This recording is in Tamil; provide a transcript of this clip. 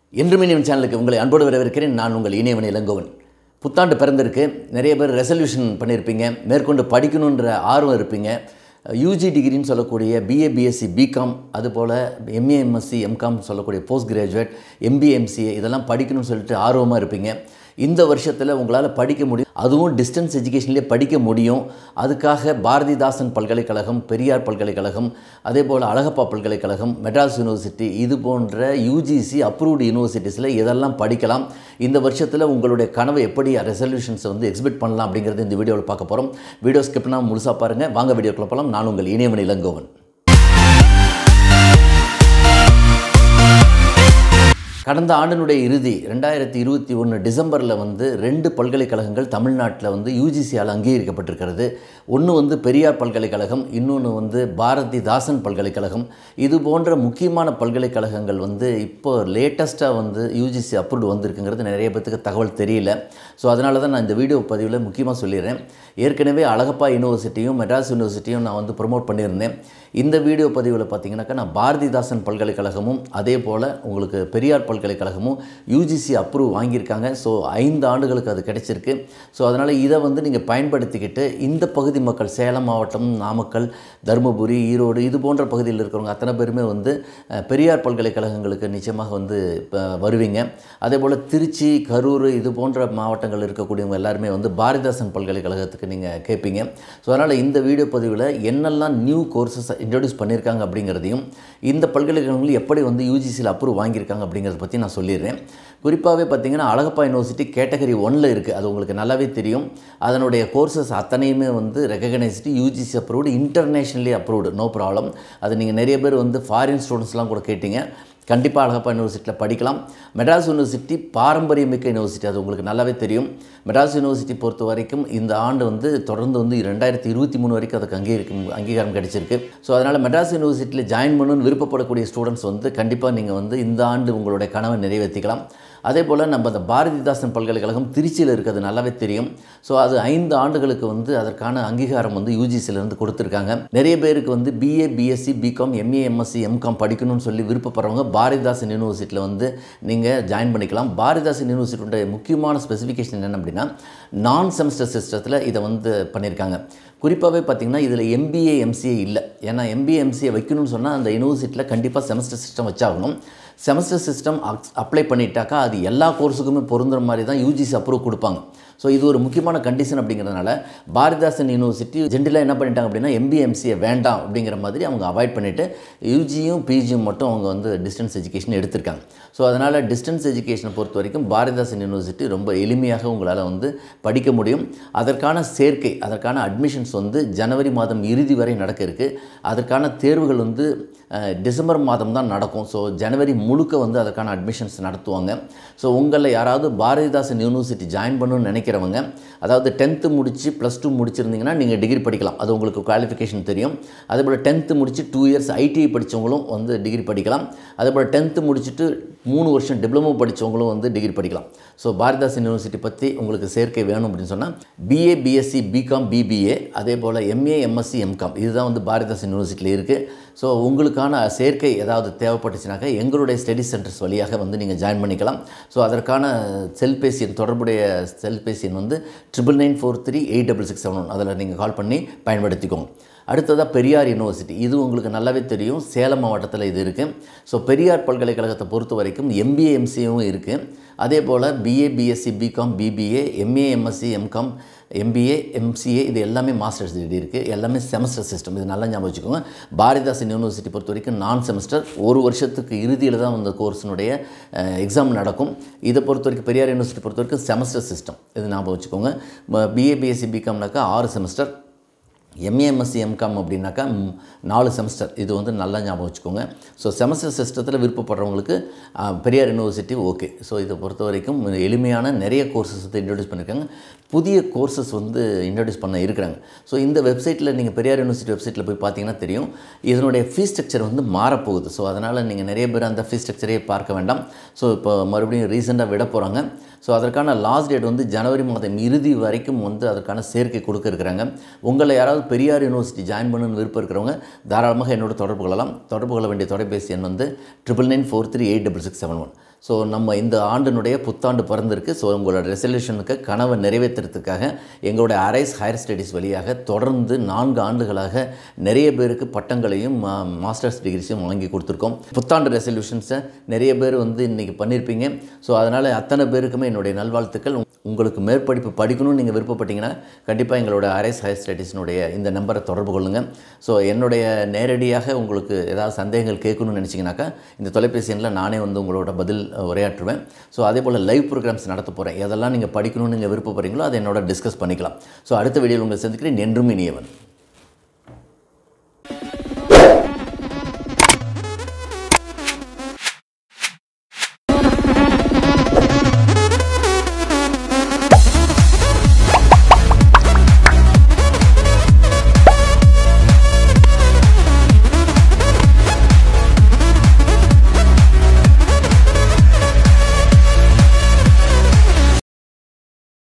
என்றுமினியம் சேனலுக்கு உங்களை அன்போடு வரவேற்கிறேன் நான் உங்கள் இணையவன் இளங்கோவன் புத்தாண்டு பிறந்திருக்கு நிறைய பேர் ரெசல்யூஷன் பண்ணியிருப்பீங்க மேற்கொண்டு படிக்கணுன்ற ஆர்வம் இருப்பீங்க யூஜி டிகிரின்னு சொல்லக்கூடிய பிஏ பிஎஸ்சி பிகாம் அதுபோல் எம்ஏ எம்எஸ்சி எம்காம் சொல்லக்கூடிய போஸ்ட் கிராஜுவேட் எம்பிஏ எம்சிஏ இதெல்லாம் படிக்கணும்னு சொல்லிட்டு ஆர்வமாக இருப்பீங்க இந்த வருஷத்தில் உங்களால் படிக்க முடியும் அதுவும் டிஸ்டன்ஸ் எஜுகேஷன்லேயே படிக்க முடியும் அதுக்காக பாரதிதாசன் பல்கலைக்கழகம் பெரியார் பல்கலைக்கழகம் அதே போல் அழகப்பா பல்கலைக்கழகம் மெட்ராஸ் யூனிவர்சிட்டி இது போன்ற யூஜிசி அப்ரூவ்டு யூனிவர்சிட்டிஸில் இதெல்லாம் படிக்கலாம் இந்த வருஷத்தில் உங்களுடைய கனவை எப்படி ரெசல்யூஷன்ஸை வந்து எக்ஸிபிட் பண்ணலாம் அப்படிங்கிறது இந்த வீடியோவில் பார்க்க போகிறோம் வீடியோ ஸ்கிப்னா முழுசாக பாருங்கள் வாங்க வீடியோக்குள்ள போகலாம் நான் உங்கள் இணையவன் இளங்கோவன் கடந்த ஆண்டினுடைய இறுதி ரெண்டாயிரத்தி இருபத்தி ஒன்று டிசம்பரில் வந்து ரெண்டு பல்கலைக்கழகங்கள் தமிழ்நாட்டில் வந்து யூஜிசியால் அங்கீகரிக்கப்பட்டிருக்கிறது ஒன்று வந்து பெரியார் பல்கலைக்கழகம் இன்னொன்று வந்து பாரதிதாசன் பல்கலைக்கழகம் இது போன்ற முக்கியமான பல்கலைக்கழகங்கள் வந்து இப்போ லேட்டஸ்ட்டாக வந்து யூஜிசி அப்ரூவ்டு வந்திருக்குங்கிறது நிறைய பேத்துக்கு தகவல் தெரியல ஸோ அதனால தான் நான் இந்த வீடியோ பதிவில் முக்கியமாக சொல்லிடுறேன் ஏற்கனவே அழகப்பா யூனிவர்சிட்டியும் மெட்ராஸ் யூனிவர்சிட்டியும் நான் வந்து ப்ரொமோட் பண்ணியிருந்தேன் இந்த வீடியோ பதிவில் பார்த்தீங்கன்னாக்கா நான் பாரதிதாசன் பல்கலைக்கழகமும் அதே போல் உங்களுக்கு பெரியார் பல்கலைக்கழகமும் யூஜிசி அப்ரூவ் வாங்கியிருக்காங்க ஸோ ஐந்து ஆண்டுகளுக்கு அது கிடைச்சிருக்கு ஸோ அதனால் இதை வந்து நீங்கள் பயன்படுத்திக்கிட்டு இந்த பகுதி மக்கள் சேலம் மாவட்டம் நாமக்கல் தருமபுரி ஈரோடு இது போன்ற பகுதியில் இருக்கிறவங்க அத்தனை பேருமே வந்து அஹ், பெரியார் பல்கலைக்கழகங்களுக்கு நிச்சயமாக வந்து இப்போ வருவீங்க அதே போல் திருச்சி கரூர் இது போன்ற மாவட்டங்கள் இருக்கக்கூடியவங்க எல்லாருமே வந்து பாரதிதாசன் பல்கலைக்கழகத்துக்கு நீங்கள் கேட்பீங்க ஸோ அதனால் இந்த வீடியோ பதிவில் என்னெல்லாம் நியூ கோர்சஸ் இன்ட்ரடியூஸ் பண்ணியிருக்காங்க அப்படிங்கிறதையும் இந்த பல்கலைக்கழகங்கள் எப்படி வந்து யூஜிசியில் அப்ரூவ் வாங்கியிருக்காங்க அப்படிங்கிறத பற்றி நான் சொல்லிடுறேன் குறிப்பாகவே பார்த்தீங்கன்னா அழகப்பா யூனிவர்சிட்டி கேட்டகரி ஒன்னில் இருக்குது அது உங்களுக்கு நல்லாவே தெரியும் அதனுடைய கோர்சஸ் அத்தனையுமே வந்து recognised UGC approved internationally approved no problem அது நீங்கள் நிறைய பேர் வந்து ஃபாரின் ஸ்டூடெண்ட்ஸ்லாம் கூட கேட்டீங்க கண்டிப்பாக அழகப்பா யூனிவர்சிட்டியில் படிக்கலாம் மெட்ராஸ் யூனிவர்சிட்டி பாரம்பரியமிக்க யூனிவர்சிட்டி அது உங்களுக்கு நல்லாவே தெரியும் மெட்ராஸ் யூனிவர்சிட்டி பொறுத்த வரைக்கும் இந்த ஆண்டு வந்து தொடர்ந்து வந்து ரெண்டாயிரத்தி இருபத்தி மூணு வரைக்கும் அதுக்கு அங்கீகரிக்கும் அங்கீகாரம் கிடைச்சிருக்கு ஸோ அதனால் மெட்ராஸ் யூனிவர்சிட்டியில் ஜாயின் பண்ணணும்னு விருப்பப்படக்கூடிய ஸ்டூடெண்ட்ஸ் வந்து கண்டிப்பாக நீங்கள் வந்து இந்த ஆண்டு உங்களுடைய கனவை நிறைவேற்றிக்கலாம் அதே போல் நம்ம அந்த பாரதிதாசன் பல்கலைக்கழகம் திருச்சியில் இருக்கிறது நல்லாவே தெரியும் ஸோ அது ஐந்து ஆண்டுகளுக்கு வந்து அதற்கான அங்கீகாரம் வந்து யூஜிசியிலேருந்து கொடுத்துருக்காங்க நிறைய பேருக்கு வந்து BA BSc BCom MA MSc MCom படிக்கணும்னு சொல்லி விருப்பப்படுறவங்க பாரதிதாசன் யூனிவர்சிட்டியில் வந்து நீங்கள் ஜாயின் பண்ணிக்கலாம் பாரதிதாசன் யூனிவர்சிட்டியோட முக்கியமான ஸ்பெசிஃபிகேஷன் என்ன அப்படின்னா நான் செமஸ்டர் சிஸ்டத்தில் இதை வந்து பண்ணியிருக்காங்க குறிப்பாகவே பார்த்திங்கன்னா இதில் எம்பிஏ எம்சிஏ இல்லை ஏன்னா எம்பிஏ எம்சிஏ வைக்கணும்னு சொன்னால் அந்த யூனிவர்சிட்டியில் கண்டிப்பாக செமஸ்டர் சிஸ்டம் வச்சாகணும் செமஸ்டர் சிஸ்டம் அப்ளை பண்ணிட்டாக்கா அது எல்லா கோர்ஸுக்குமே பொருந்துற மாதிரி தான் யூஜிசி அப்ரூவ் கொடுப்பாங்க ஸோ இது ஒரு முக்கியமான கண்டிஷன் அப்படிங்கிறதுனால பாரதிதாசன் யூனிவர்சிட்டி ஜென்ரலாக என்ன பண்ணிட்டாங்க அப்படின்னா எம்பிஎம்சியை வேண்டாம் அப்படிங்கிற மாதிரி அவங்க அவாய்ட் பண்ணிவிட்டு யூஜியும் பிஜியும் மட்டும் அவங்க வந்து டிஸ்டன்ஸ் எஜுகேஷன் எடுத்திருக்காங்க ஸோ அதனால் டிஸ்டன்ஸ் எஜுகேஷனை பொறுத்த வரைக்கும் பாரதிதாசன் யூனிவர்சிட்டி ரொம்ப எளிமையாக உங்களால் வந்து படிக்க முடியும் அதற்கான சேர்க்கை அதற்கான அட்மிஷன்ஸ் வந்து ஜனவரி மாதம் இறுதி வரை நடக்க இருக்குது அதற்கான தேர்வுகள் வந்து அஹ், டிசம்பர் மாதம் தான் நடக்கும் ஸோ ஜனவரி முழுக்க வந்து அதற்கான அட்மிஷன்ஸ் நடத்துவாங்க ஸோ உங்களில் யாராவது பாரதிதாசன் யூனிவர்சிட்டி ஜாயின் பண்ணணும்னு நினைக்கிறவங்க அதாவது டென்த்து முடித்து ப்ளஸ் டூ முடிச்சிருந்தீங்கன்னா நீங்கள் டிகிரி படிக்கலாம் அது உங்களுக்கு குவாலிஃபிகேஷன் தெரியும் அதே போல் டென்த்து முடித்து டூ இயர்ஸ் ஐடிஐ படித்தவங்களும் வந்து டிகிரி படிக்கலாம் அதே போல் டென்த்து முடிச்சுட்டு மூணு வருஷம் டிப்ளமோ படித்தவங்களும் வந்து டிகிரி படிக்கலாம் ஸோ பாரதிதாசன் யூனிவர்சிட்டி பற்றி உங்களுக்கு சேர்க்கை வேணும் அப்படின்னு சொன்னால் பிஏ பிஎஸ்சி பிகாம் பிபிஏ அதே போல் எம்ஏ எம்எஸ்சி எம்காம் இதுதான் வந்து பாரதிதாசன் யூனிவர்சிட்டியில் இருக்குது ஸோ உங்களுக்கான சேர்க்கை ஏதாவது தேவைப்பட்டுச்சுனாக்கா எங்களுடைய ஸ்டடி சென்டர்ஸ் வழியாக வந்து நீங்கள் ஜாயின் பண்ணிக்கலாம் ஸோ அதற்கான செல்பேசி எண் தொடர்புடைய செல்பேசி எண் வந்து triple nine four three eight double six seven one அதில் நீங்கள் கால் பண்ணி பயன்படுத்திக்கோங்க அடுத்ததாக பெரியார் யூனிவர்சிட்டி இது உங்களுக்கு நல்லாவே தெரியும் சேலம் மாவட்டத்தில் இது இருக்குது ஸோ பெரியார் பல்கலைக்கழகத்தை பொறுத்த வரைக்கும் எம்பிஏ எம்சிஏவும் இருக்குது அதே போல் BA BSc BCom BBA MA MSc MCom MBA MCA இது எல்லாமே மாஸ்டர்ஸ் டிகிரி இருக்குது எல்லாமே செமஸ்டர் சிஸ்டம் இது நல்லா ஞாபகம் வச்சுக்கோங்க பாரதிதாசன் யூனிவர்சிட்டி பொறுத்த வரைக்கும் நான் செமஸ்டர் ஒரு வருஷத்துக்கு இறுதியில் தான் அந்த கோர்ஸினுடைய எக்ஸாம் நடக்கும் இதை பொறுத்த வரைக்கும் பெரியார் யூனிவர்சிட்டி பொறுத்த வரைக்கும் செமஸ்டர் சிஸ்டம் இது ஞாபகம் வச்சுக்கோங்க பிஏ பிஎஸ்சி பிகாம்னாக்கா ஆறு செமஸ்டர் எம்ஏஎம்எஸ்சி எம்காம் அப்படின்னாக்கா ம், நாலு செமஸ்டர் இது வந்து நல்லா ஞாபகம் வச்சுக்கோங்க ஸோ செமஸ்டர் சிஸ்டத்தில் விருப்பப்படுறவங்களுக்கு ஆ, பெரியார் யூனிவர்சிட்டி ஓகே ஸோ இதை பொறுத்த வரைக்கும் எளிமையான நிறைய கோர்சஸ் வந்து இன்ட்ரடியூஸ் பண்ணியிருக்காங்க புதிய கோர்சஸ் வந்து இன்ட்ரடியூஸ் பண்ண இருக்கிறாங்க ஸோ இந்த வெப்சைட்டில் நீங்கள் பெரியார் யூனிவர்சிட்டி வெப்சைட்டில் போய் பார்த்தீங்கன்னா தெரியும் இதனுடைய ஃபீஸ் ஸ்ட்ரக்சர் வந்து மாறப்போகுது ஸோ அதனால் நீங்கள் நிறைய பேர் அந்த ஃபீஸ் ஸ்ட்ரக்சரே பார்க்க வேண்டாம் ஸோ இப்போ மறுபடியும் ரீசெண்டாக விட போகிறாங்க ஸோ அதற்கான லாஸ்ட் டேட் வந்து ஜனவரி மாதம் இறுதி வரைக்கும் வந்து அதற்கான சேர்க்கை கொடுக்க இருக்கிறாங்க உங்களை யாராவது பெரியார் யூனிவர்சிட்டி ஜாயின் பண்ணணும்னு விருப்பம் இருக்கிறவங்க தாராளமாக என்னோட தொடர்பு கொள்ளலாம் தொடர்பு கொள்ள வேண்டிய தொலைபேசி எண் வந்து triple nine four three eight double six seven one so நம்ம இந்த ஆண்டினுடைய புத்தாண்டு பிறந்திருக்கு ஸோ உங்களோட ரெசல்யூஷனுக்கு கனவை நிறைவேற்றுறதுக்காக எங்களுடைய அரைஸ் ஹையர் ஸ்டடீஸ் வழியாக தொடர்ந்து நான்கு ஆண்டுகளாக நிறைய பேருக்கு பட்டங்களையும் மா- மாஸ்டர்ஸ் டிகிரிஸையும் வாங்கி கொடுத்துருக்கோம் புத்தாண்டு ரெசல்யூஷன்ஸை நிறைய பேர் வந்து இன்றைக்கி பண்ணியிருப்பீங்க ஸோ அதனால் அத்தனை பேருக்குமே என்னுடைய நல்வாழ்த்துக்கள் உங்களுக்கு மேற்படிப்பு படிக்கணும்னு நீங்கள் விருப்பப்பட்டீங்கன்னா கண்டிப்பாக எங்களோட அரைஸ் ஹையர் ஸ்டடீஸினுடைய இந்த நம்பரை தொடர்பு கொள்ளுங்கள் ஸோ என்னுடைய நேரடியாக உங்களுக்கு ஏதாவது சந்தேகங்கள் கேட்கணும்னு நினச்சிங்கனாக்கா இந்த தொலைபேசி எண்ணில் நானே வந்து உங்களோட பதில் அஹ், உரையாற்றுவேன் ஸோ அதே போல் லைவ் ப்ரோக்ராம்ஸ் நடத்த போகிறேன் எதெல்லாம் நீங்கள் படிக்கணும்னு நீங்கள் விருப்பப்படுறீங்களோ அதை என்னோட டிஸ்கஸ் பண்ணிக்கலாம் ஸோ அடுத்த வீடியோவில் உங்களை சந்திக்கிறேன் என்றும் இனியவன்